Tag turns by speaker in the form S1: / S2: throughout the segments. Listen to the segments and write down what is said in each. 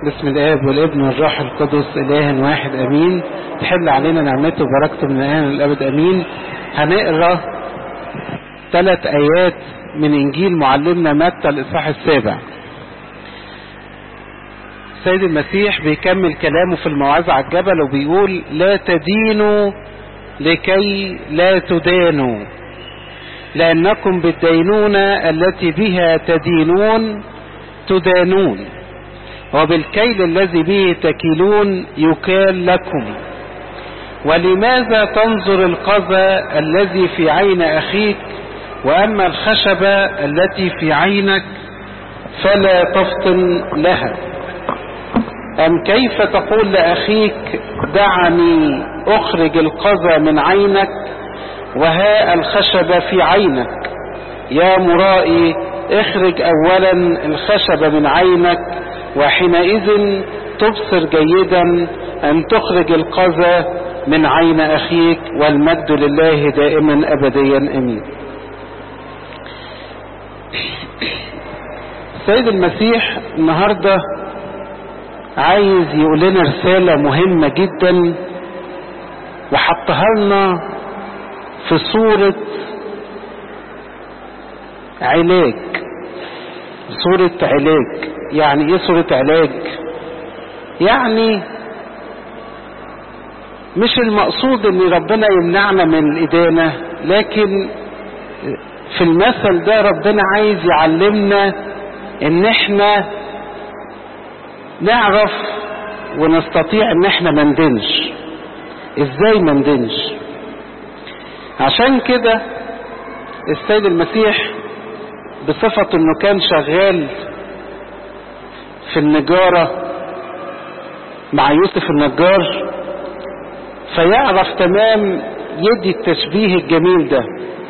S1: بسم الآب والابن والروح القدس إله واحد أمين تحل علينا نعمته وبركته من الآن للأبد أمين هنقرا ثلاث آيات من إنجيل معلمنا متى الإصحاح السابع السيد المسيح بيكمل كلامه في الموعظة على الجبل وبيقول لا تدينوا لكي لا تدانوا لأنكم بالدينونة التي بها تدينون تدانون وبالكيل الذي به تكيلون يكال لكم ولماذا تنظر القذى الذي في عين أخيك وأما الخشبة التي في عينك فلا تفطن لها أم كيف تقول لأخيك دعني أخرج القذى من عينك وها الخشبة في عينك يا مرائي اخرج أولا الخشبة من عينك وحينئذ تبصر جيدا أن تخرج القذى من عين أخيك والمجد لله دائما أبديا أمين السيد المسيح النهاردة عايز يقول لنا رسالة مهمة جدا وحطها لنا في صورة علاج صورة علاج يعني ايه صورة علاج يعني مش المقصود ان ربنا يمنعنا من الادانة لكن في المثل ده ربنا عايز يعلمنا ان احنا نعرف ونستطيع ان احنا ما ندنش ازاي ما ندنش عشان كده السيد المسيح بصفة انه كان شغال في النجارة مع يوسف النجار فيعرف تمام يدي التشبيه الجميل ده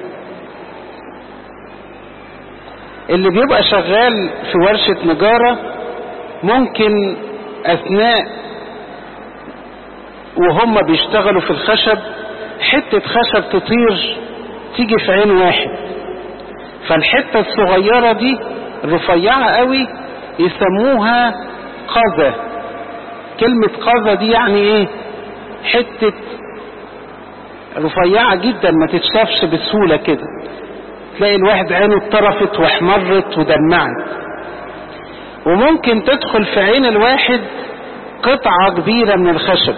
S1: اللي بيبقى شغال في ورشة نجارة ممكن اثناء وهم بيشتغلوا في الخشب حتة خشب تطير تيجي في عين واحد فالحتة الصغيرة دي رفيعة قوي يسموها قذى كلمة قذى دي يعني ايه حتة رفيعة جدا ما تتشافش بسهولة كده تلاقي الواحد عينه اتطرفت واحمرت ودمعت وممكن تدخل في عين الواحد قطعة كبيرة من الخشب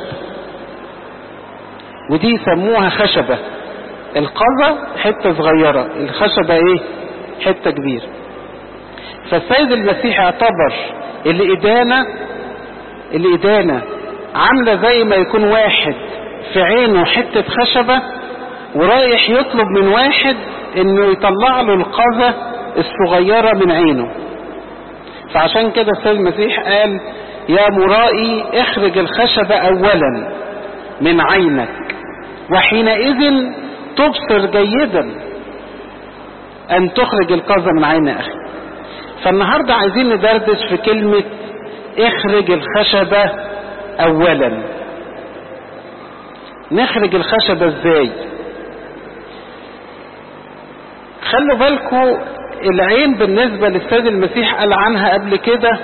S1: ودي يسموها خشبة القذى حتة صغيرة الخشبة ايه حتة كبيرة فالسيد المسيح اعتبر الإدانة الإدانة عاملة زي ما يكون واحد في عينه حتة خشبة ورايح يطلب من واحد انه يطلع له القذى الصغيرة من عينه فعشان كده السيد المسيح قال يا مرائي اخرج الخشبة اولا من عينك وحينئذ تبصر جيدا ان تخرج القذى من عين اخي فالنهاردة عايزين ندردش في كلمة اخرج الخشبة اولا نخرج الخشبة ازاي خلوا بالكم العين بالنسبة للسيد المسيح قال عنها قبل كده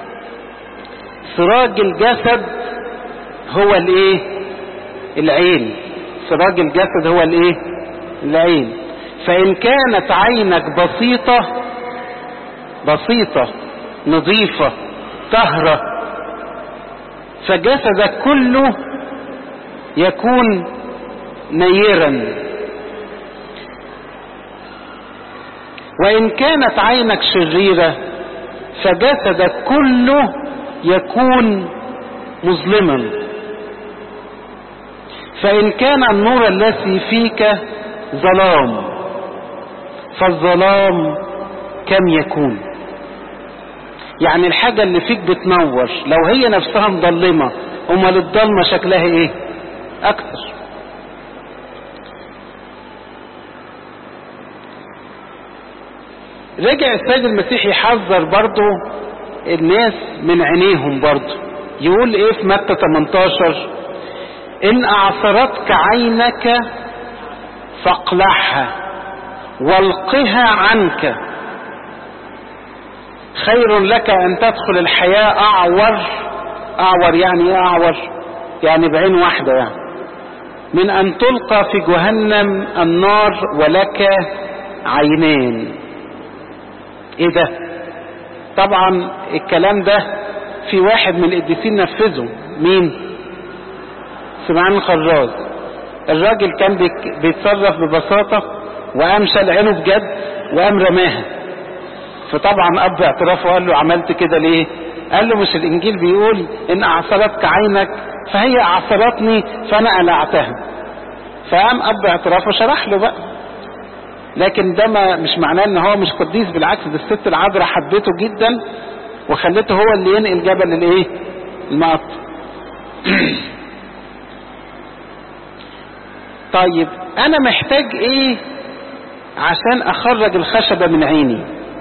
S1: سراج الجسد هو الايه العين سراج الجسد هو الايه العين فان كانت عينك بسيطة بسيطة نظيفة طهرة فجسدك كله يكون نيرا وإن كانت عينك شريرة فجسدك كله يكون مظلما فإن كان النور الذي فيك ظلام فالظلام كم يكون يعني الحاجة اللي فيك بتنور لو هي نفسها مظلمة امال الضلمة شكلها ايه اكتر رجع السيد المسيح يحذر برضه الناس من عينيهم برضه يقول ايه في متى 18 ان اعصرتك عينك فاقلعها والقها عنك خير لك ان تدخل الحياة اعور اعور يعني ايه اعور يعني بعين واحدة يعني من ان تلقى في جهنم النار ولك عينين ايه ده طبعا الكلام ده في واحد من القديسين نفذه مين سمعان الخراز الراجل كان بيتصرف ببساطة وقام شال عينه بجد وقام رماها فطبعا اب اعترافه قال له عملت كده ليه قال له مش الانجيل بيقول ان اعصرتك عينك فهي اعصرتني فانا قلعتها فقام اب اعترافه شرح له بقى لكن ده ما مش معناه ان هو مش قديس بالعكس ده الست العذراء حبته جدا وخلته هو اللي ينقل جبل الايه المقط طيب انا محتاج ايه عشان اخرج الخشبة من عيني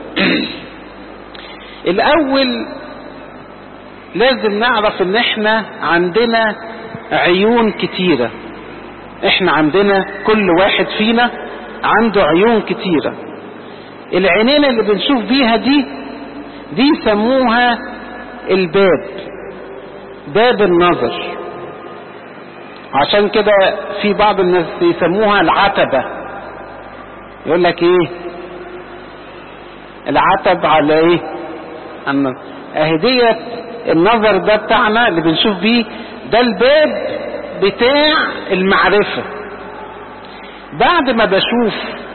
S1: الاول لازم نعرف ان احنا عندنا عيون كتيرة احنا عندنا كل واحد فينا عنده عيون كتيرة العينين اللي بنشوف بيها دي دي يسموها الباب باب النظر عشان كده في بعض الناس يسموها العتبة يقول لك ايه العتب على ايه النظر اهي ديت النظر ده بتاعنا اللي بنشوف بيه ده الباب بتاع المعرفة بعد ما بشوف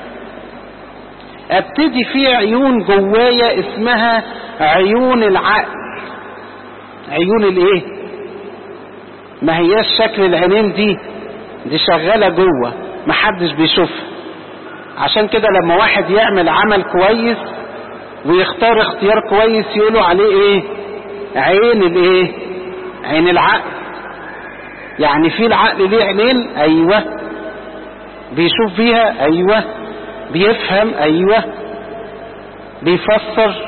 S1: ابتدي في عيون جوايا اسمها عيون العقل عيون الايه ما هياش شكل العينين دي دي شغالة جوه محدش بيشوفها عشان كده لما واحد يعمل عمل كويس ويختار اختيار كويس يقولوا عليه ايه عين الايه عين العقل يعني في العقل ليه عينين ايوه بيشوف بيها ايوه بيفهم ايوه بيفسر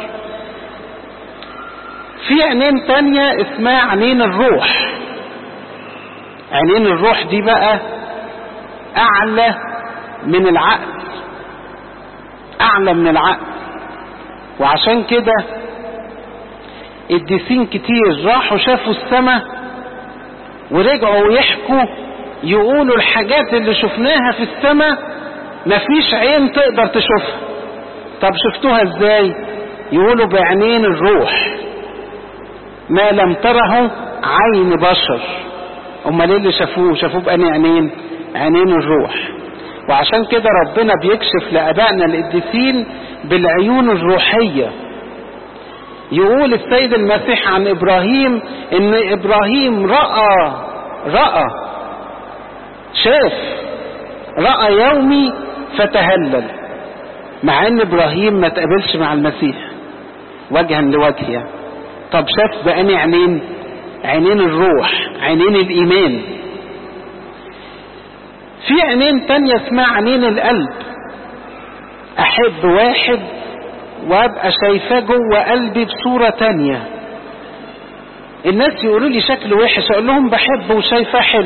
S1: في عينين تانية اسمها عينين الروح عينين الروح دي بقى اعلى من العقل اعلى من العقل وعشان كده الديسين كتير راحوا شافوا السماء ورجعوا يحكوا يقولوا الحاجات اللي شفناها في السماء مفيش عين تقدر تشوفها طب شفتوها ازاي يقولوا بعينين الروح ما لم تره عين بشر امال ايه اللي شافوه شافوه بأني عينين عينين الروح وعشان كده ربنا بيكشف لابائنا القديسين بالعيون الروحيه يقول السيد المسيح عن ابراهيم ان ابراهيم راى راى شاف راى يومي فتهلل مع ان ابراهيم ما تقابلش مع المسيح وجها لوجه يعني طب شاف بأني عينين عينين الروح عينين الايمان في عينين تانية اسمها عينين القلب احب واحد وابقى شايفاه جوه قلبي بصورة تانية الناس يقولوا لي شكله وحش اقول لهم بحبه وشايفاه حلو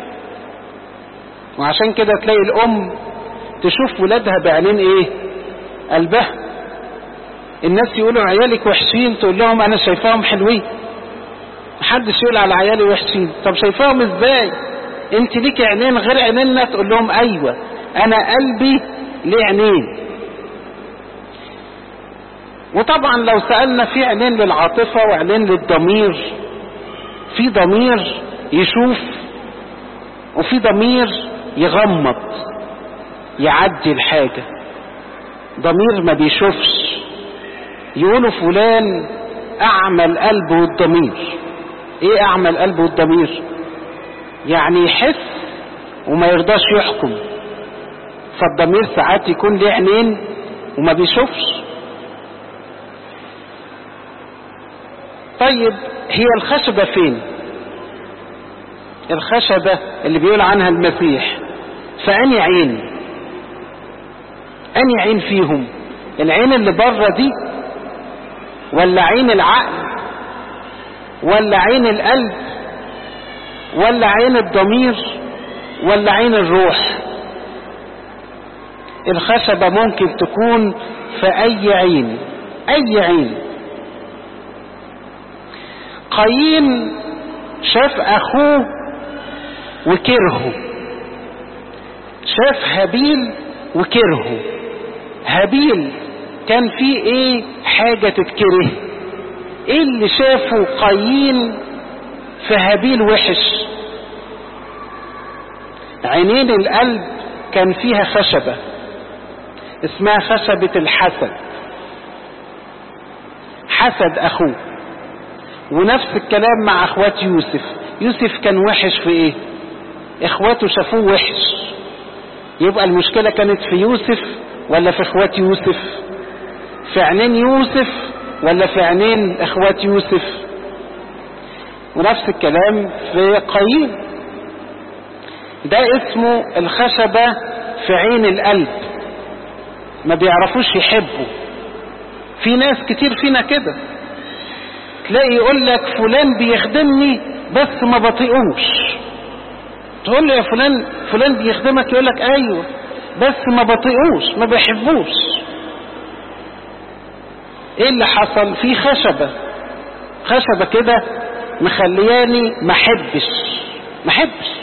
S1: وعشان كده تلاقي الام تشوف ولادها بعينين ايه قلبها الناس يقولوا عيالك وحشين تقول لهم انا شايفاهم حلوين محدش يقول على عيالي وحشين طب شايفاهم ازاي انت ليك عينين غير عينينا تقول لهم ايوه انا قلبي ليه عينين وطبعا لو سألنا في عينين للعاطفة وعينين للضمير في ضمير يشوف وفي ضمير يغمض يعدي الحاجة ضمير ما بيشوفش يقولوا فلان اعمى القلب والضمير ايه اعمى القلب والضمير يعني يحس وما يرضاش يحكم فالضمير ساعات يكون ليه عينين وما بيشوفش طيب هي الخشبة فين الخشبة اللي بيقول عنها المسيح فأني عين أني عين فيهم العين اللي بره دي ولا عين العقل ولا عين القلب ولا عين الضمير ولا عين الروح الخشبة ممكن تكون في أي عين أي عين قايين شاف اخوه وكرهه شاف هابيل وكرهه هابيل كان فيه ايه حاجة تتكره ايه اللي شافه قايين في هابيل وحش عينين القلب كان فيها خشبة اسمها خشبة الحسد حسد اخوه ونفس الكلام مع اخوات يوسف يوسف كان وحش في ايه اخواته شافوه وحش يبقى المشكلة كانت في يوسف ولا في اخوات يوسف في عينين يوسف ولا في عينين اخوات يوسف ونفس الكلام في قايين ده اسمه الخشبة في عين القلب ما بيعرفوش يحبوا في ناس كتير فينا كده تلاقي يقول لك فلان بيخدمني بس ما بطيقوش تقول له يا فلان فلان بيخدمك يقول لك ايوه بس ما بطيقوش ما بحبوش ايه اللي حصل في خشبة خشبة كده مخلياني ما احبش ما احبش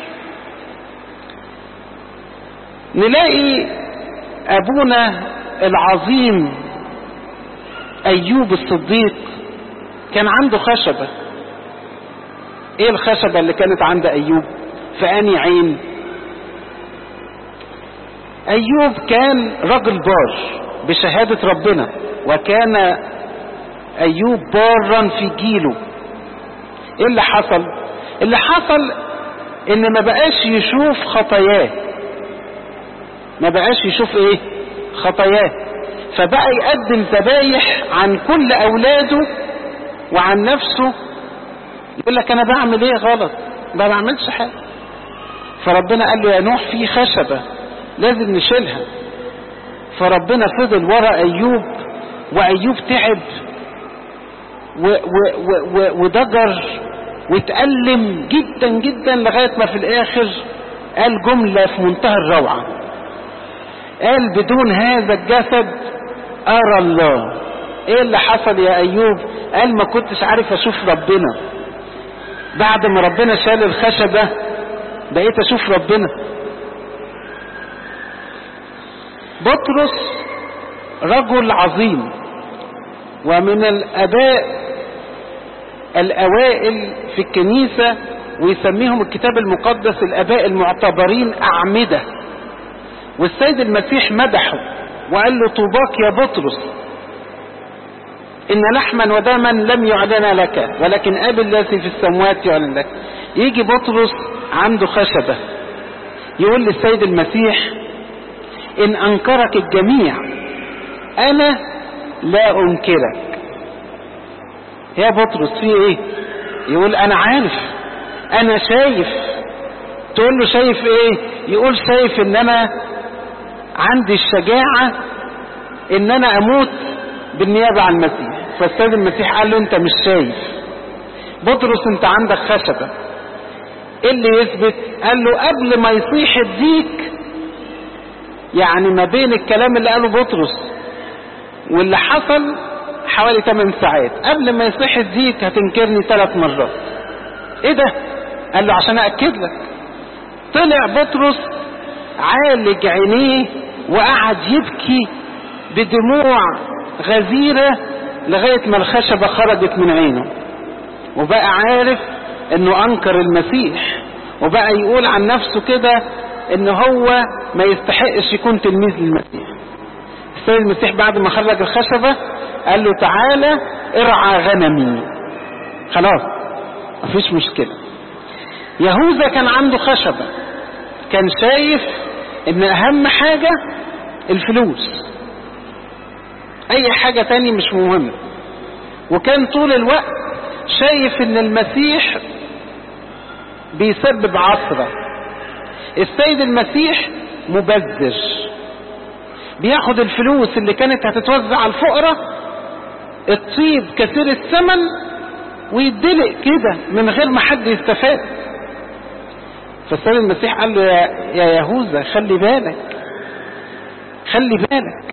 S1: نلاقي ابونا العظيم ايوب الصديق كان عنده خشبة ايه الخشبة اللي كانت عند ايوب في اني عين ايوب كان رجل بار بشهادة ربنا وكان ايوب بارا في جيله ايه اللي حصل اللي حصل ان ما بقاش يشوف خطاياه ما بقاش يشوف ايه خطاياه فبقى يقدم ذبايح عن كل اولاده وعن نفسه يقول لك انا بعمل ايه غلط ما بعملش حاجه فربنا قال له يا نوح في خشبه لازم نشيلها فربنا فضل ورا ايوب وايوب تعب و و و وضجر واتألم جدا جدا لغاية ما في الاخر قال جملة في منتهى الروعة قال بدون هذا الجسد ارى الله ايه اللي حصل يا ايوب قال ما كنتش عارف اشوف ربنا بعد ما ربنا شال الخشبة بقيت اشوف ربنا بطرس رجل عظيم ومن الاباء الاوائل في الكنيسة ويسميهم الكتاب المقدس الاباء المعتبرين اعمدة والسيد المسيح مدحه وقال له طوباك يا بطرس ان لحما ودما لم يعلن لك ولكن اب الذي في السماوات يعلن لك يجي بطرس عنده خشبة يقول للسيد المسيح ان انكرك الجميع انا لا انكرك يا بطرس في ايه يقول انا عارف انا شايف تقول له شايف ايه يقول شايف ان انا عندي الشجاعة ان انا اموت بالنيابة عن المسيح فالسيد المسيح قال له انت مش شايف بطرس انت عندك خشبة ايه اللي يثبت قال له قبل ما يصيح الديك يعني ما بين الكلام اللي قاله بطرس واللي حصل حوالي 8 ساعات قبل ما يصيح الديك هتنكرني ثلاث مرات ايه ده قال له عشان اكد لك طلع بطرس عالج عينيه وقعد يبكي بدموع غزيرة لغاية ما الخشبة خرجت من عينه وبقى عارف انه انكر المسيح وبقى يقول عن نفسه كده ان هو ما يستحقش يكون تلميذ للمسيح السيد المسيح بعد ما خرج الخشبة قال له تعالى ارعى غنمي خلاص مفيش مشكلة يهوذا كان عنده خشبة كان شايف ان اهم حاجة الفلوس اي حاجة تاني مش مهمة وكان طول الوقت شايف ان المسيح بيسبب عصرة السيد المسيح مبذر بياخد الفلوس اللي كانت هتتوزع على الفقراء الطيب كثير الثمن ويدلق كده من غير ما حد يستفاد فالسيد المسيح قال له يا, يا يهوذا خلي بالك خلي بالك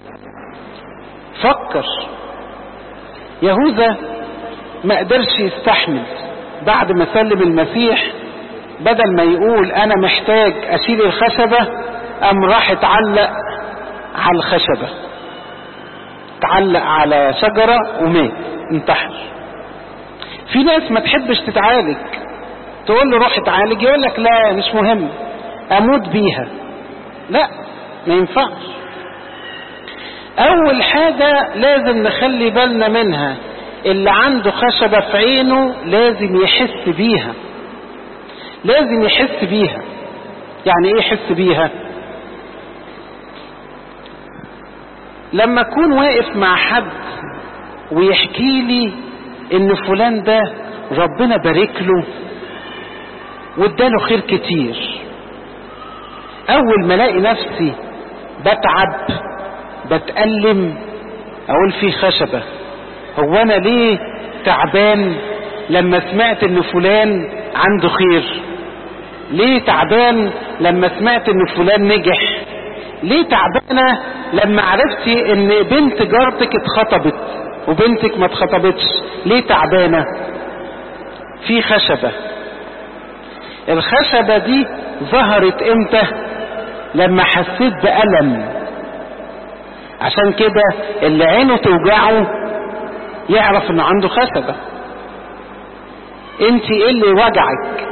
S1: فكر يهوذا ما قدرش يستحمل بعد ما سلم المسيح بدل ما يقول انا محتاج اشيل الخشبة قام راح اتعلق على الخشبة اتعلق على شجرة ومات انتحر في ناس ما تحبش تتعالج تقول له روح اتعالج يقول لك لا مش مهم اموت بيها لا ما ينفعش اول حاجة لازم نخلي بالنا منها اللي عنده خشبة في عينه لازم يحس بيها لازم يحس بيها يعني ايه يحس بيها لما اكون واقف مع حد ويحكي لي ان فلان ده ربنا بارك له واداله خير كتير اول ما الاقي نفسي بتعب بتألم اقول في خشبة هو انا ليه تعبان لما سمعت ان فلان عنده خير ليه تعبان لما سمعت ان فلان نجح ليه تعبانة لما عرفتي ان بنت جارتك اتخطبت وبنتك ما اتخطبتش ليه تعبانة في خشبة الخشبة دي ظهرت امتى لما حسيت بألم عشان كده اللي عينه توجعه يعرف انه عنده خشبة انت ايه اللي وجعك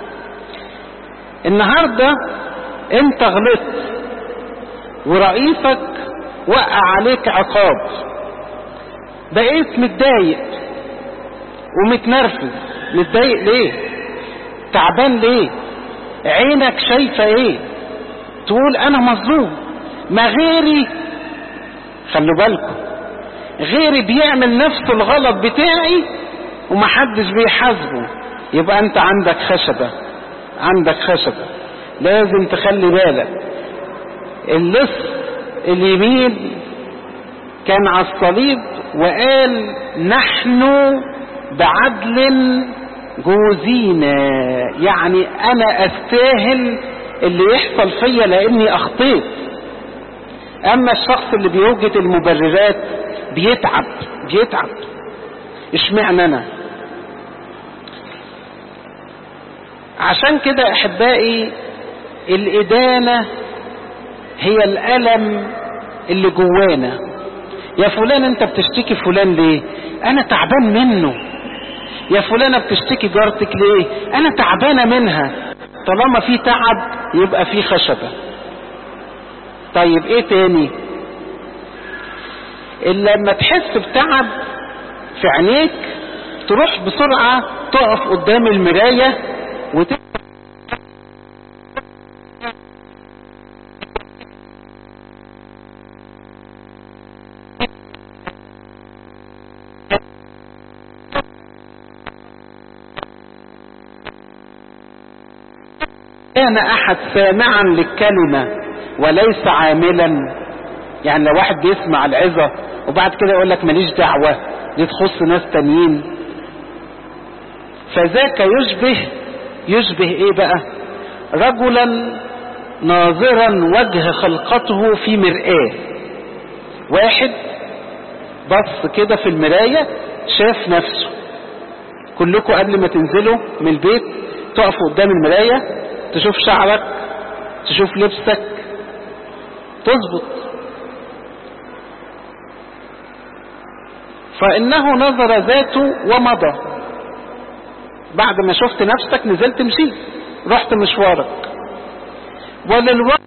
S1: النهاردة انت غلطت ورئيسك وقع عليك عقاب بقيت متضايق ومتنرفز متضايق ليه تعبان ليه عينك شايفة ايه تقول انا مظلوم ما غيري خلوا بالكم غيري بيعمل نفس الغلط بتاعي ومحدش بيحاسبه يبقى انت عندك خشبة عندك خشبة لازم تخلي بالك اللص اليمين كان على الصليب وقال نحن بعدل جوزينا يعني انا استاهل اللي يحصل فيا لاني اخطيت اما الشخص اللي بيوجد المبررات بيتعب بيتعب اشمعنى انا عشان كده احبائي الادانة هي الالم اللي جوانا يا فلان انت بتشتكي فلان ليه انا تعبان منه يا فلانة بتشتكي جارتك ليه انا تعبانة منها طالما في تعب يبقى في خشبة طيب ايه تاني الا لما تحس بتعب في عينيك تروح بسرعة تقف قدام المراية وت... كان احد سامعا للكلمة وليس عاملا يعني لو واحد بيسمع العظة وبعد كده يقول لك ماليش دعوة دي تخص ناس تانيين فذاك يشبه يشبه ايه بقى رجلا ناظرا وجه خلقته في مرآة واحد بص كده في المراية شاف نفسه كلكم قبل ما تنزلوا من البيت تقفوا قدام المراية تشوف شعرك تشوف لبسك تظبط فإنه نظر ذاته ومضى بعد ما شفت نفسك نزلت مشيت رحت مشوارك وللوقت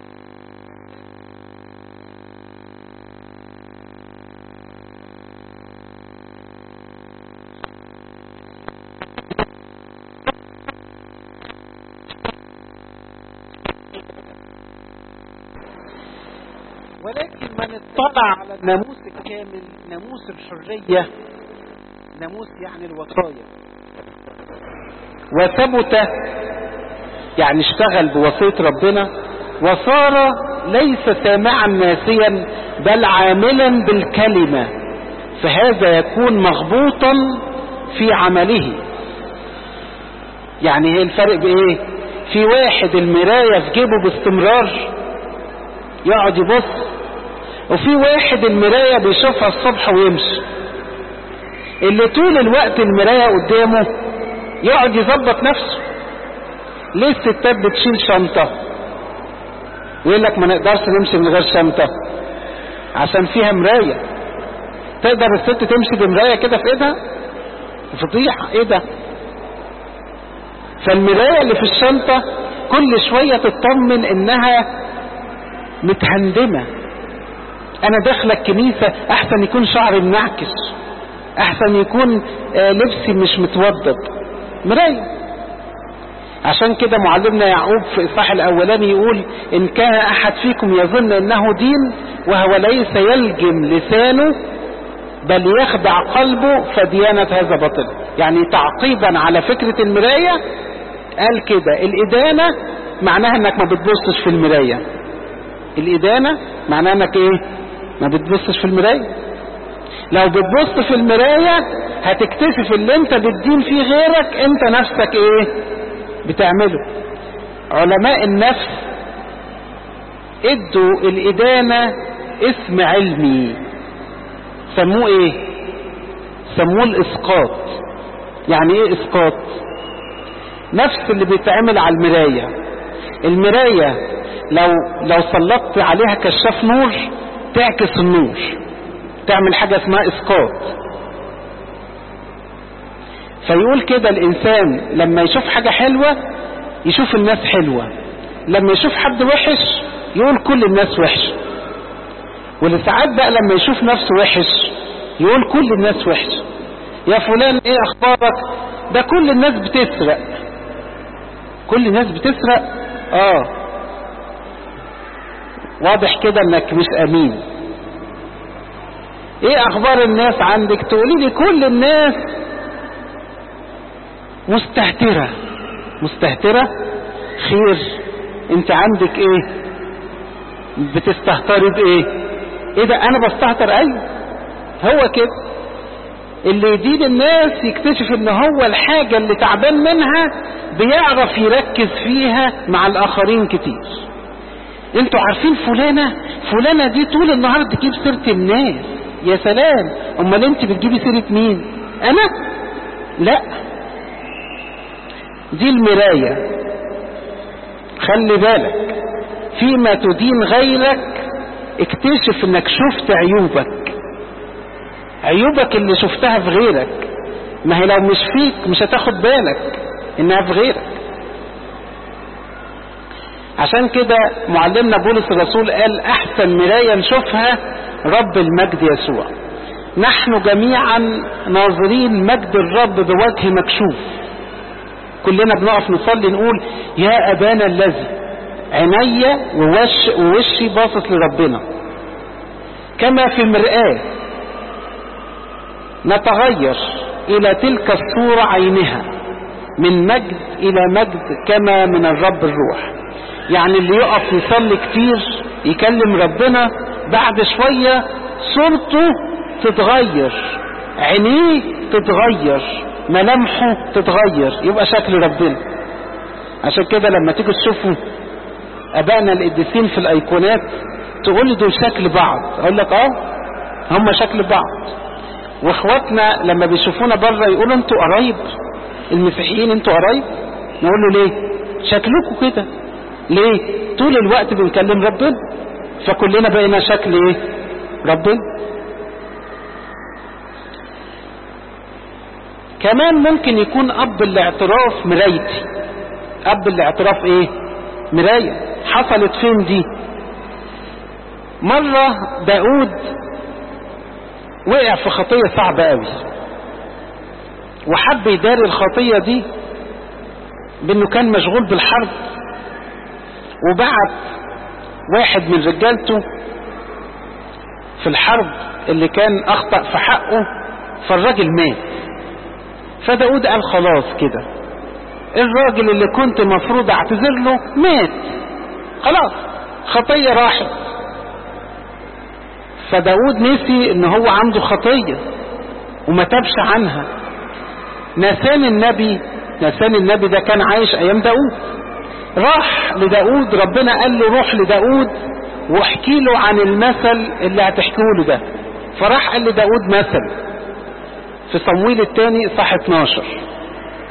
S1: ولكن من اطلع على الناموس الكامل ناموس الحرية ناموس يعني الوصايا وثبت يعني اشتغل بوصية ربنا وصار ليس سامعا ناسيا بل عاملا بالكلمة فهذا يكون مغبوطا في عمله يعني ايه الفرق بايه في واحد المراية في جيبه باستمرار يقعد يبص وفي واحد المراية بيشوفها الصبح ويمشي اللي طول الوقت المراية قدامه يقعد يظبط نفسه ليه الستات بتشيل شنطة ويقول لك ما نقدرش نمشي من غير شنطة عشان فيها مراية تقدر الست تمشي بمراية كده في ايدها فضيحة ايه ده فالمراية اللي في الشنطة كل شوية تطمن انها متهندمة انا داخلة الكنيسة احسن يكون شعري منعكس احسن يكون آه لبسي مش متوضب مراية عشان كده معلمنا يعقوب في الاصحاح الاولاني يقول ان كان احد فيكم يظن انه دين وهو ليس يلجم لسانه بل يخدع قلبه فديانة هذا باطل يعني تعقيبا على فكرة المراية قال كده الإدانة معناها انك ما بتبصش في المراية الإدانة معناها انك ايه ما بتبصش في المراية لو بتبص في المراية هتكتشف اللي انت بتدين فيه غيرك انت نفسك ايه بتعمله علماء النفس ادوا الإدانة اسم علمي سموه ايه سموه الاسقاط يعني ايه اسقاط نفس اللي بيتعمل على المراية المراية لو لو سلطت عليها كشاف نور تعكس النور تعمل حاجة اسمها اسقاط فيقول كده الانسان لما يشوف حاجة حلوة يشوف الناس حلوة لما يشوف حد وحش يقول كل الناس وحشه ولساعات بقى لما يشوف نفسه وحش يقول كل الناس وحش يا فلان ايه اخبارك ده كل الناس بتسرق كل الناس بتسرق اه واضح كده انك مش امين ايه اخبار الناس عندك تقولي لي كل الناس مستهترة مستهترة خير انت عندك ايه بتستهتري بايه ايه ده انا بستهتر ايوه هو كده اللي يدين الناس يكتشف ان هو الحاجة اللي تعبان منها بيعرف يركز فيها مع الاخرين كتير انتوا عارفين فلانة فلانة دي طول النهار تجيب سيرة الناس يا سلام امال انت بتجيبي سيرة مين انا لا دي المراية خلي بالك فيما تدين غيرك اكتشف انك شفت عيوبك عيوبك اللي شفتها في غيرك ما هي لو مش فيك مش هتاخد بالك انها في غيرك عشان كده معلمنا بولس الرسول قال احسن مراية نشوفها رب المجد يسوع نحن جميعا ناظرين مجد الرب بوجه مكشوف كلنا بنقف نصلي نقول يا ابانا الذي عيني ووش ووشي باصص لربنا كما في المرآة نتغير الى تلك الصورة عينها من مجد الى مجد كما من الرب الروح يعني اللي يقف يصلي كتير يكلم ربنا بعد شوية صورته تتغير عينيه تتغير ملامحه تتغير يبقى شكل ربنا عشان كده لما تيجي تشوفوا ابائنا القديسين في الايقونات تقول لي دول شكل بعض اقول لك اه هم شكل بعض واخواتنا لما بيشوفونا بره يقولوا انتوا قرايب المسيحيين انتوا قرايب نقول له ليه شكلكم كده ليه طول الوقت بنكلم ربنا فكلنا بقينا شكل ايه ربنا كمان ممكن يكون اب الاعتراف مرايتي اب الاعتراف ايه مراية حصلت فين دي مرة داود وقع في خطية صعبة قوي وحب يداري الخطية دي بانه كان مشغول بالحرب وبعت واحد من رجالته في الحرب اللي كان اخطأ في حقه فالراجل مات فداود قال خلاص كده الراجل اللي كنت مفروض اعتذر له مات خلاص خطية راحت فداود نسي ان هو عنده خطية وما تابش عنها نسان النبي نسان النبي ده كان عايش ايام داود راح لداود ربنا قال له روح لداود واحكي له عن المثل اللي هتحكيه له ده فراح قال لداود مثل في صمويل الثاني صح 12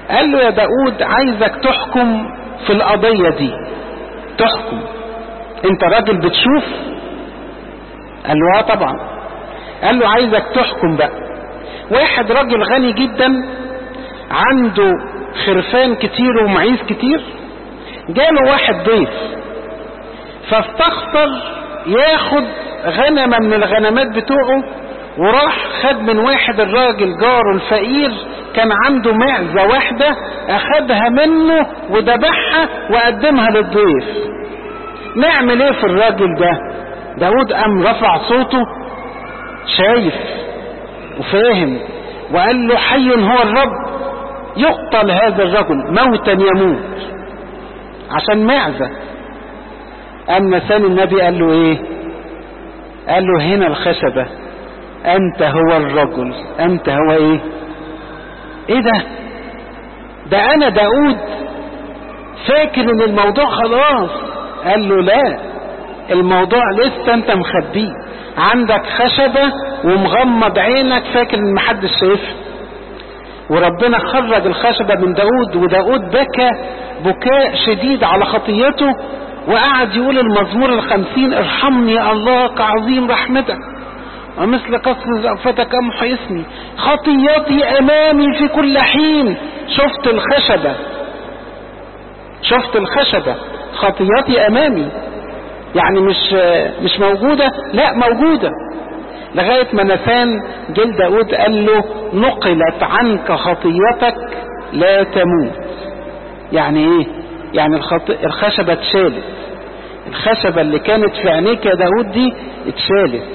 S1: قال له يا داود عايزك تحكم في القضية دي تحكم انت راجل بتشوف قال له اه طبعا قال له عايزك تحكم بقى واحد راجل غني جدا عنده خرفان كتير ومعيز كتير جاله واحد ضيف فاستخسر ياخد غنمة من الغنمات بتوعه وراح خد من واحد الراجل جاره الفقير كان عنده معزة واحدة اخدها منه وذبحها وقدمها للضيف نعمل ايه في الراجل ده داود قام رفع صوته شايف وفاهم وقال له حي هو الرب يقتل هذا الرجل موتا يموت عشان معزة أما ثاني النبي قال له ايه قال له هنا الخشبة انت هو الرجل انت هو ايه ايه ده ده انا داود فاكر ان الموضوع خلاص قال له لا الموضوع لسه انت مخبيه عندك خشبة ومغمض عينك فاكر ان محدش شايفها وربنا خرج الخشبة من داود وداود بكى بكاء شديد على خطيته وقعد يقول المزمور الخمسين ارحمني يا الله كعظيم رحمتك ومثل قصر رأفتك أمحى اسمي خطيتي أمامي في كل حين شفت الخشبة شفت الخشبة خطيتي أمامي يعني مش مش موجودة لا موجودة لغاية ما نسان جل داود قال له نقلت عنك خطيتك لا تموت يعني ايه يعني الخط... الخشبة اتشالت الخشبة اللي كانت في عينيك يا داود دي اتشالت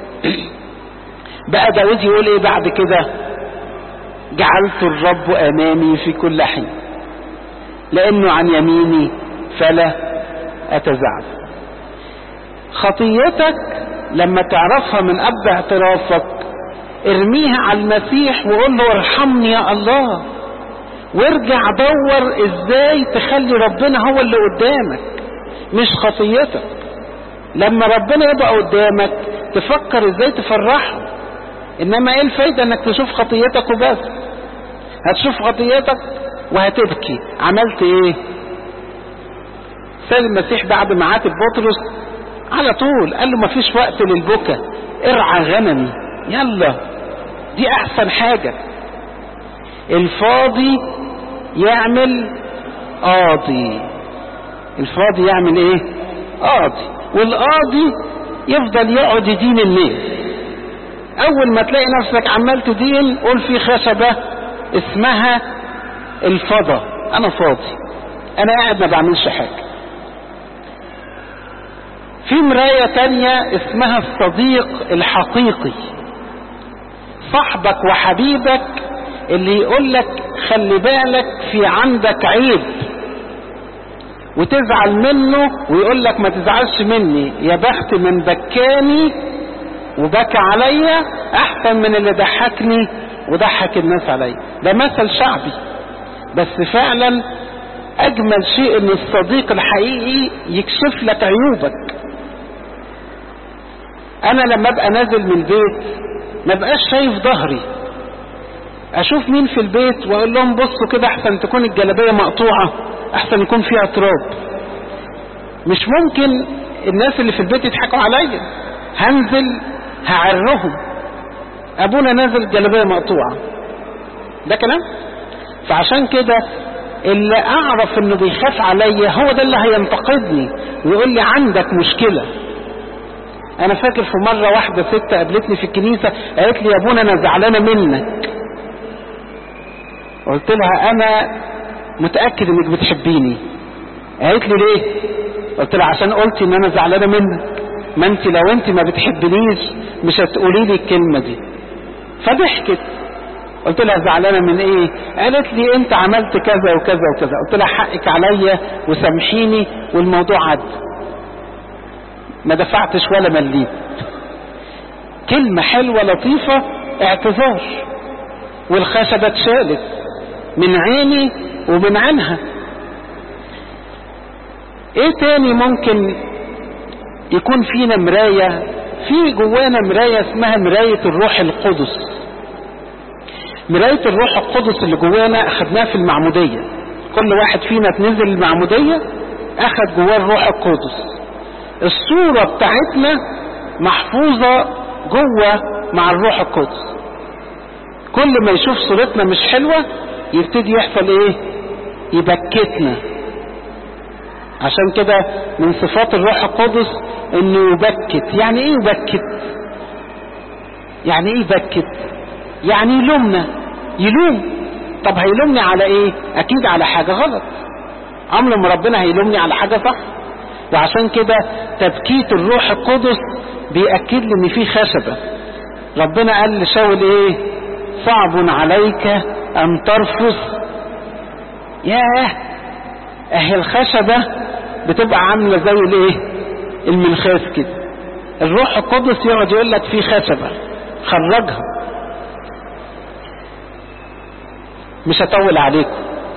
S1: بقى داود يقول ايه بعد كده جعلت الرب امامي في كل حين لانه عن يميني فلا اتزعزع خطيتك لما تعرفها من قبل اعترافك ارميها على المسيح وقول له ارحمني يا الله وارجع دور ازاي تخلي ربنا هو اللي قدامك مش خطيتك لما ربنا يبقى قدامك تفكر ازاي تفرحه انما ايه الفايدة انك تشوف خطيتك وبس هتشوف خطيتك وهتبكي عملت ايه سيد المسيح بعد ما عاتب بطرس على طول قال له مفيش وقت للبكا ارعى غنمي يلا دي احسن حاجة الفاضي يعمل قاضي الفاضي يعمل ايه قاضي والقاضي يفضل يقعد يدين الناس اول ما تلاقي نفسك عمال تدين قول في خشبة اسمها الفضا انا فاضي انا قاعد ما بعملش حاجة في مراية تانية اسمها الصديق الحقيقي صاحبك وحبيبك اللي يقول لك خلي بالك في عندك عيب وتزعل منه ويقول لك ما تزعلش مني يا بخت من بكاني وبكى عليا احسن من اللي ضحكني وضحك الناس عليا ده مثل شعبي بس فعلا اجمل شيء ان الصديق الحقيقي يكشف لك عيوبك انا لما ابقى نازل من البيت ما بقاش شايف ظهري اشوف مين في البيت واقول لهم بصوا كده احسن تكون الجلابيه مقطوعه احسن يكون فيها تراب مش ممكن الناس اللي في البيت يضحكوا عليا هنزل هعرهم ابونا نازل جلابيه مقطوعه ده كلام فعشان كده اللي اعرف انه بيخاف عليا هو ده اللي هينتقدني ويقول لي عندك مشكله انا فاكر في مره واحده ست قابلتني في الكنيسه قالت لي يا ابونا انا زعلانه منك قلت لها انا متاكد انك بتحبيني قالت لي ليه قلت لها عشان قلتي ان انا زعلانه منك ما انت لو انت ما بتحبنيش مش هتقولي لي الكلمه دي فضحكت قلت لها زعلانه من ايه قالت لي انت عملت كذا وكذا وكذا قلت لها حقك عليا وسامحيني والموضوع عدى ما دفعتش ولا مليت كلمة حلوة لطيفة اعتذار والخشبة اتشالت من عيني ومن عنها ايه تاني ممكن يكون فينا مراية في جوانا مراية اسمها مراية الروح القدس مراية الروح القدس اللي جوانا اخدناها في المعمودية كل واحد فينا تنزل المعمودية اخد جواه الروح القدس الصورة بتاعتنا محفوظة جوه مع الروح القدس كل ما يشوف صورتنا مش حلوة يبتدي يحصل ايه يبكتنا عشان كده من صفات الروح القدس انه يبكت يعني ايه يبكت يعني ايه يبكت يعني يلومنا يلوم طب هيلومني على ايه اكيد على حاجة غلط عمر ما ربنا هيلومني على حاجة صح وعشان كده تبكيت الروح القدس بيأكد لي ان في خشبة ربنا قال لشاول ايه صعب عليك ان ترفض ياه اهي الخشبة بتبقى عاملة زي الايه المنخاس كده الروح القدس يقعد يقول لك في خشبة خرجها مش هطول عليكم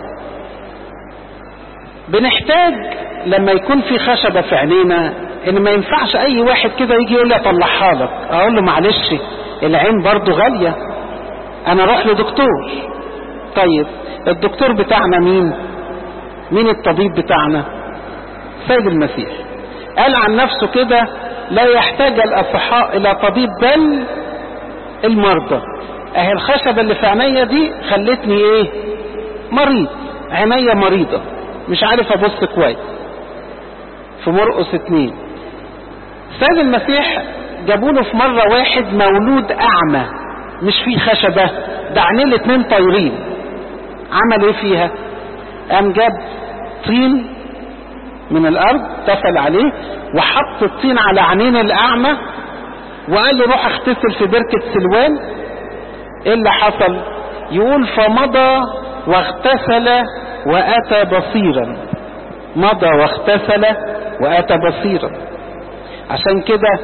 S1: بنحتاج لما يكون في خشبة في عينينا ان ما ينفعش اي واحد كده يجي يقول لي اطلعها لك اقول له معلش العين برضو غالية انا اروح لدكتور طيب الدكتور بتاعنا مين مين الطبيب بتاعنا سيد المسيح قال عن نفسه كده لا يحتاج الاصحاء الى طبيب بل المرضى اهي الخشبة اللي في عينيا دي خلتني ايه مريض عينيا مريضة مش عارف ابص كويس في مرقس اتنين سيد المسيح جابوا له في مرة واحد مولود اعمى مش فيه خشبة ده عينيه الاتنين طايرين عمل ايه فيها قام جاب طين من الارض تفل عليه وحط الطين على عينين الاعمى وقال له روح اغتسل في بركة سلوان ايه اللي حصل يقول فمضى واغتسل واتى بصيرا مضى واغتسل واتى بصيرا عشان كده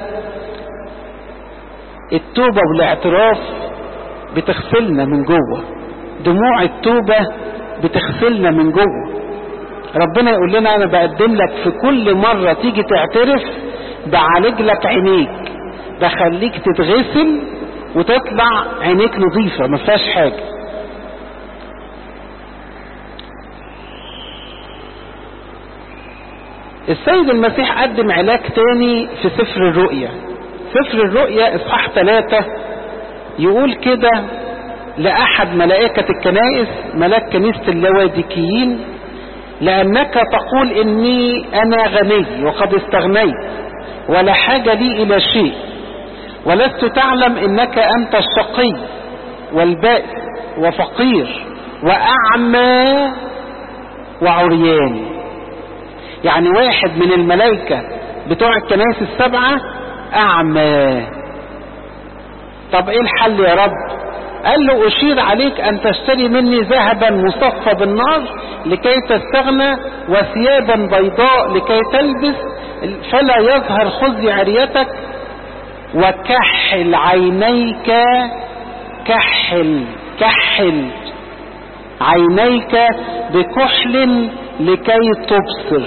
S1: التوبة والاعتراف بتغسلنا من جوه دموع التوبة بتغسلنا من جوه ربنا يقول لنا انا بقدم لك في كل مرة تيجي تعترف بعالج لك عينيك بخليك تتغسل وتطلع عينيك نظيفة ما فيهاش حاجة السيد المسيح قدم علاج تاني في سفر الرؤيا سفر الرؤيا اصحاح ثلاثة يقول كده لأحد ملائكة الكنائس ملاك كنيسة اللواديكيين لأنك تقول إني أنا غني وقد استغنيت ولا حاجة لي إلى شيء ولست تعلم إنك أنت الشقي والبائس وفقير وأعمى وعريان يعني واحد من الملائكة بتوع الكنائس السبعة أعمى طب إيه الحل يا رب قال له أشير عليك أن تشتري مني ذهبا مصفى بالنار لكي تستغنى وثيابا بيضاء لكي تلبس فلا يظهر خزي عريتك وكحل عينيك كحل كحل عينيك بكحل لكي تبصر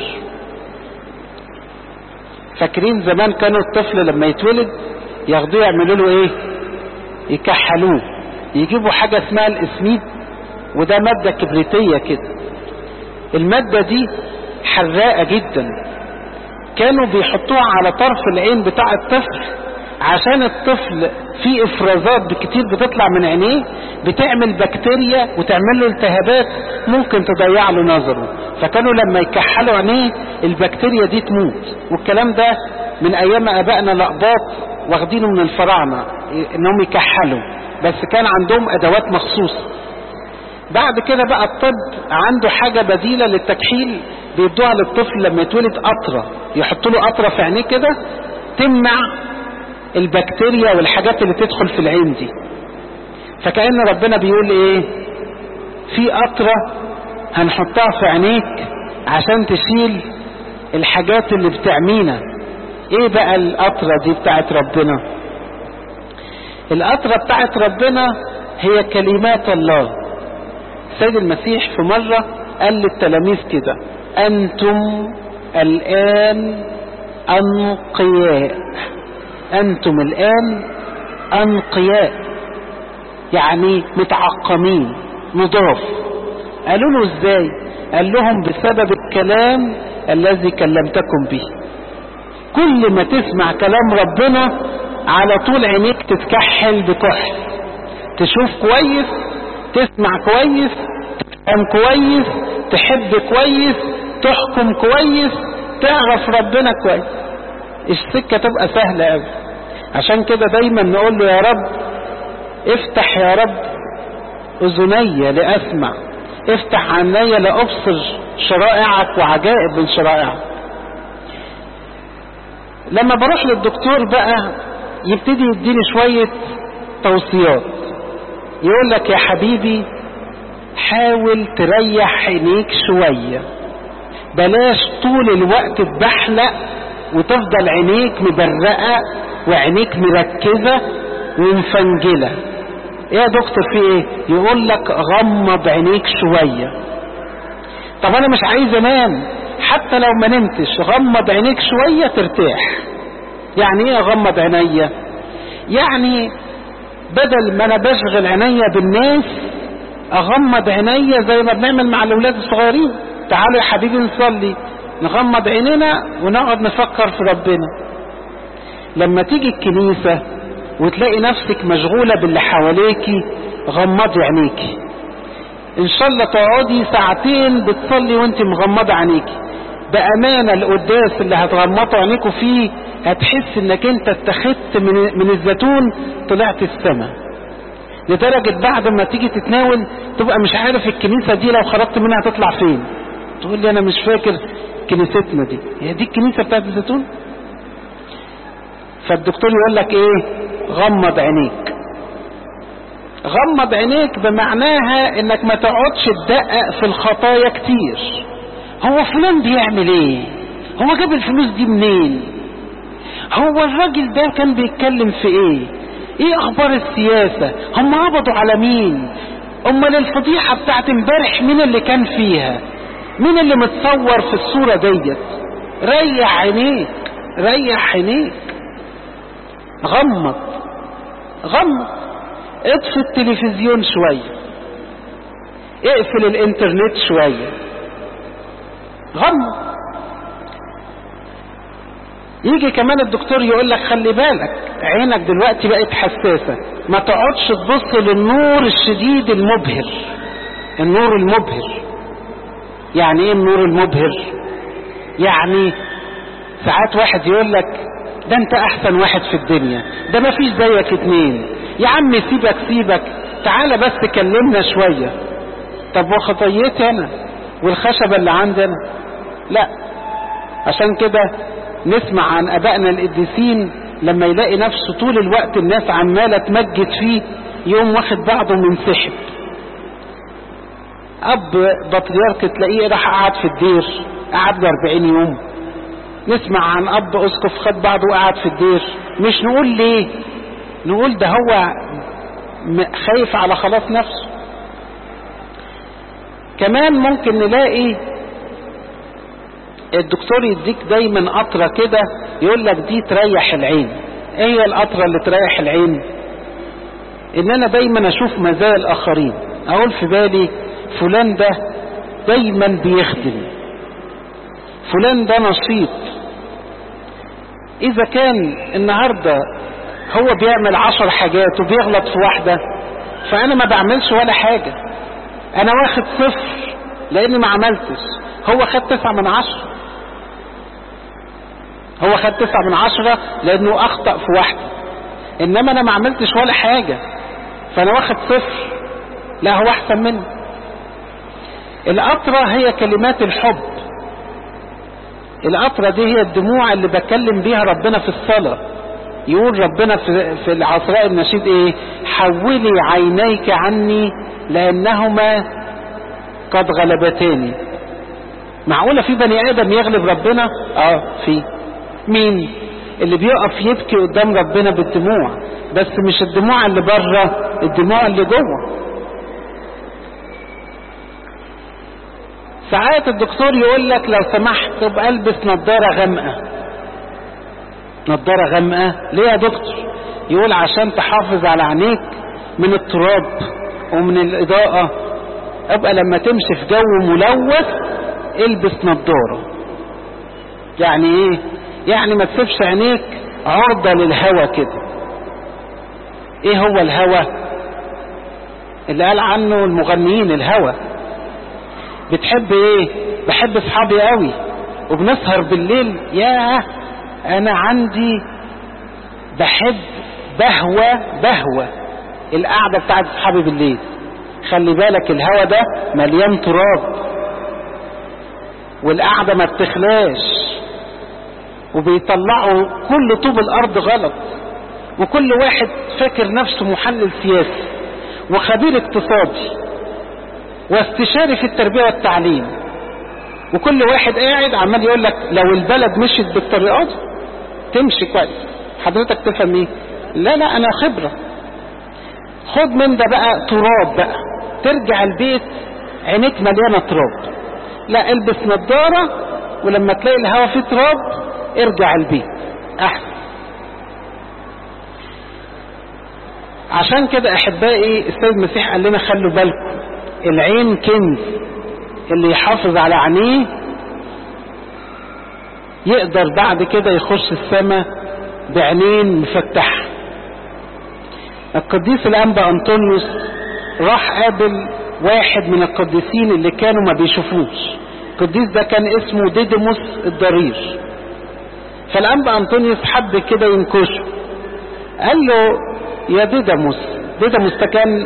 S1: فاكرين زمان كانوا الطفل لما يتولد ياخدوه يعملوا له ايه يكحلوه يجيبوا حاجة اسمها الاسميد وده مادة كبريتية كده المادة دي حراقة جدا كانوا بيحطوها على طرف العين بتاع الطفل عشان الطفل فيه افرازات كتير بتطلع من عينيه بتعمل بكتيريا وتعمل له التهابات ممكن تضيع له نظره فكانوا لما يكحلوا عينيه البكتيريا دي تموت والكلام ده من ايام ابائنا الاقباط واخدينه من الفراعنه انهم يكحلوا بس كان عندهم ادوات مخصوصه بعد كده بقى الطب عنده حاجه بديله للتكحيل بيدوها للطفل لما يتولد قطره يحطوا له قطره في عينيه كده تمنع البكتيريا والحاجات اللي تدخل في العين دي فكأن ربنا بيقول ايه في قطرة هنحطها في عينيك عشان تشيل الحاجات اللي بتعمينا ايه بقى القطرة دي بتاعت ربنا القطرة بتاعت ربنا هي كلمات الله سيد المسيح في مرة قال للتلاميذ كده انتم الان انقياء انتم الان انقياء يعني متعقمين نضاف قالوا له ازاي قال لهم بسبب الكلام الذي كلمتكم به كل ما تسمع كلام ربنا على طول عينيك تتكحل بكحل تشوف كويس تسمع كويس تفهم كويس تحب كويس تحكم كويس تعرف ربنا كويس السكة تبقى سهلة قوي عشان كده دايما نقول له يا رب افتح يا رب اذني لاسمع افتح عيني لابصر شرائعك وعجائب من شرائعك لما بروح للدكتور بقى يبتدي يديني شوية توصيات يقول لك يا حبيبي حاول تريح عينيك شوية بلاش طول الوقت تبحلق وتفضل عينيك مبرقة وعينيك مركزة ومفنجلة ايه يا دكتور في ايه يقول لك غمض عينيك شوية طب انا مش عايز انام حتى لو ما نمتش غمض عينيك شوية ترتاح يعني ايه اغمض عينيا يعني بدل ما انا بشغل عينيا بالناس اغمض عينيا زي ما بنعمل مع الاولاد الصغيرين تعالوا يا حبيبي نصلي نغمض عينينا ونقعد نفكر في ربنا لما تيجي الكنيسة وتلاقي نفسك مشغولة باللي حواليكي غمضي عينيكي ان شاء الله تقعدي ساعتين بتصلي وانت مغمضة عينيكي بأمانة القداس اللي هتغمضوا عينيكوا فيه هتحس انك انت اتخذت من, من الزيتون طلعت السماء لدرجة بعد ما تيجي تتناول تبقى مش عارف الكنيسة دي لو خرجت منها هتطلع فين تقول لي انا مش فاكر كنيستنا دي هي دي الكنيسة بتاعت الزيتون فالدكتور يقول لك ايه غمض عينيك غمض عينيك بمعناها انك ما تقعدش تدقق في الخطايا كتير هو فلان بيعمل ايه هو جاب الفلوس دي منين هو الراجل ده كان بيتكلم في ايه ايه اخبار السياسة هم قبضوا على مين امال الفضيحة بتاعت امبارح مين اللي كان فيها مين اللي متصور في الصورة ديت ريح عينيك ريح عينيك غمض غمض اطفي التلفزيون شوية اقفل الانترنت شوية غمض يجي كمان الدكتور يقول لك خلي بالك عينك دلوقتي بقت حساسة ما تقعدش تبص للنور الشديد المبهر النور المبهر يعني ايه النور المبهر يعني ساعات واحد يقول لك ده انت احسن واحد في الدنيا ده ما فيش زيك اتنين يا عم سيبك سيبك تعالى بس كلمنا شوية طب وخطيتي انا والخشبة اللي عندنا لا عشان كده نسمع عن ابائنا القديسين لما يلاقي نفسه طول الوقت الناس عمالة تمجد فيه يوم واخد بعضه منسحب اب بطريرك تلاقيه راح قعد في الدير قعد له 40 يوم نسمع عن اب اسقف خد بعضه وقعد في الدير مش نقول ليه نقول ده هو خايف على خلاص نفسه كمان ممكن نلاقي الدكتور يديك دايما قطرة كده يقول لك دي تريح العين ايه هي القطرة اللي تريح العين ان انا دايما اشوف مزايا الاخرين اقول في بالي فلان ده دايما بيخدم فلان ده نشيط اذا كان النهاردة هو بيعمل عشر حاجات وبيغلط في واحدة فانا ما بعملش ولا حاجة انا واخد صفر لاني ما عملتش هو خد تسعة من عشرة هو خد تسعة من عشرة لانه اخطأ في واحدة انما انا ما عملتش ولا حاجة فانا واخد صفر لا هو احسن مني القطرة هي كلمات الحب القطرة دي هي الدموع اللي بكلم بيها ربنا في الصلاة يقول ربنا في, في العصراء النشيد ايه حولي عينيك عني لانهما قد غلبتاني معقولة في بني ادم يغلب ربنا اه في مين اللي بيقف يبكي قدام ربنا بالدموع بس مش الدموع اللي بره الدموع اللي جوه ساعات الدكتور يقول لك لو سمحت تبقى البس نظارة غامقة نظارة غامقة ليه يا دكتور يقول عشان تحافظ على عينيك من التراب ومن الإضاءة ابقى لما تمشي في جو ملوث البس نظارة يعني ايه يعني ما تسيبش عينيك عرضة للهوى كده ايه هو الهوى اللي قال عنه المغنيين الهوى بتحب ايه بحب اصحابي قوي وبنسهر بالليل ياه انا عندي بحب بهوى بهوى القعدة بتاعت اصحابي بالليل خلي بالك الهوى ده مليان تراب والقعدة ما بتخلاش وبيطلعوا كل طوب الارض غلط وكل واحد فاكر نفسه محلل سياسي وخبير اقتصادي واستشاري في التربية والتعليم وكل واحد قاعد عمال يقول لك لو البلد مشيت بالطريقة دي تمشي كويس حضرتك تفهم ايه لا لا انا خبرة خد من ده بقى تراب بقى ترجع البيت عينيك مليانة تراب لا البس نظارة ولما تلاقي الهواء فيه تراب ارجع البيت احسن عشان كده احبائي السيد المسيح قال لنا خلوا بالكم العين كنز اللي يحافظ على عينيه يقدر بعد كده يخش السماء بعينين مفتحه القديس الانبا انطونيوس راح قابل واحد من القديسين اللي كانوا ما بيشوفوش القديس ده كان اسمه ديدموس الضرير فالانبا انطونيوس حب كده ينكشه قال له يا ديدموس ديدموس ده كان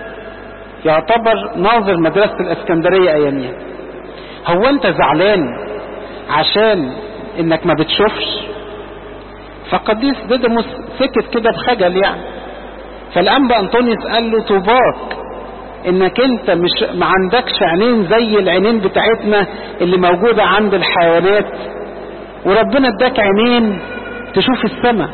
S1: يعتبر ناظر مدرسة الاسكندرية اياميها هو انت زعلان عشان انك ما بتشوفش فقديس ديدموس سكت كده بخجل يعني فالانبا انطونيوس قال له طوباك انك انت مش ما عندكش عينين زي العينين بتاعتنا اللي موجودة عند الحيوانات وربنا اداك عينين تشوف السماء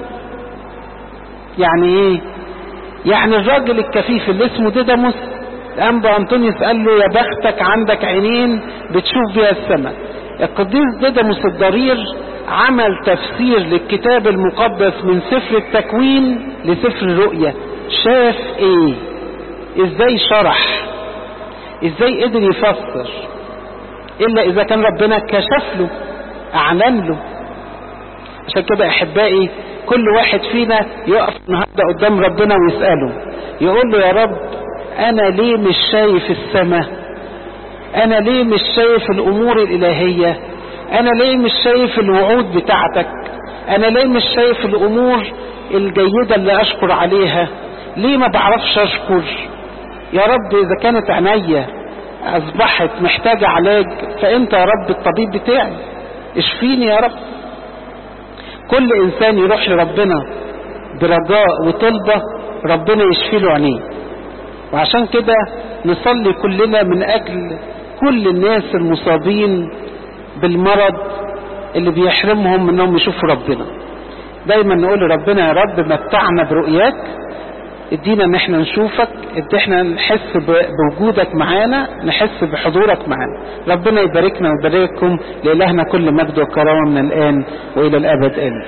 S1: يعني ايه يعني الراجل الكفيف اللي اسمه ديدموس الانبا انطونيوس قال له يا بختك عندك عينين بتشوف بيها السماء القديس ديدموس الضرير عمل تفسير للكتاب المقدس من سفر التكوين لسفر الرؤيا شاف ايه ازاي شرح ازاي قدر يفسر الا اذا كان ربنا كشف له اعلن له عشان كده احبائي كل واحد فينا يقف النهارده قدام ربنا ويساله يقول له يا رب انا ليه مش شايف السماء انا ليه مش شايف الامور الالهيه انا ليه مش شايف الوعود بتاعتك انا ليه مش شايف الامور الجيده اللي اشكر عليها ليه ما بعرفش اشكر يا رب اذا كانت عينيا اصبحت محتاجه علاج فانت يا رب الطبيب بتاعي اشفيني يا رب كل انسان يروح لربنا برجاء وطلبة ربنا يشفي له عينيه وعشان كده نصلي كلنا من اجل كل الناس المصابين بالمرض اللي بيحرمهم انهم يشوفوا ربنا دايما نقول لربنا يا رب متعنا برؤياك ادينا ان احنا نشوفك ادي احنا نحس بوجودك معانا نحس بحضورك معانا ربنا يباركنا ويبارككم لإلهنا كل مجد وكرامة من الآن وإلى الأبد آمين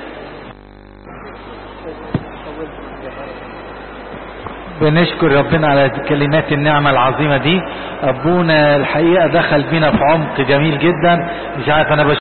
S2: بنشكر ربنا على كلمات النعمة العظيمة دي أبونا الحقيقة دخل بينا في عمق جميل جدا مش عارف أنا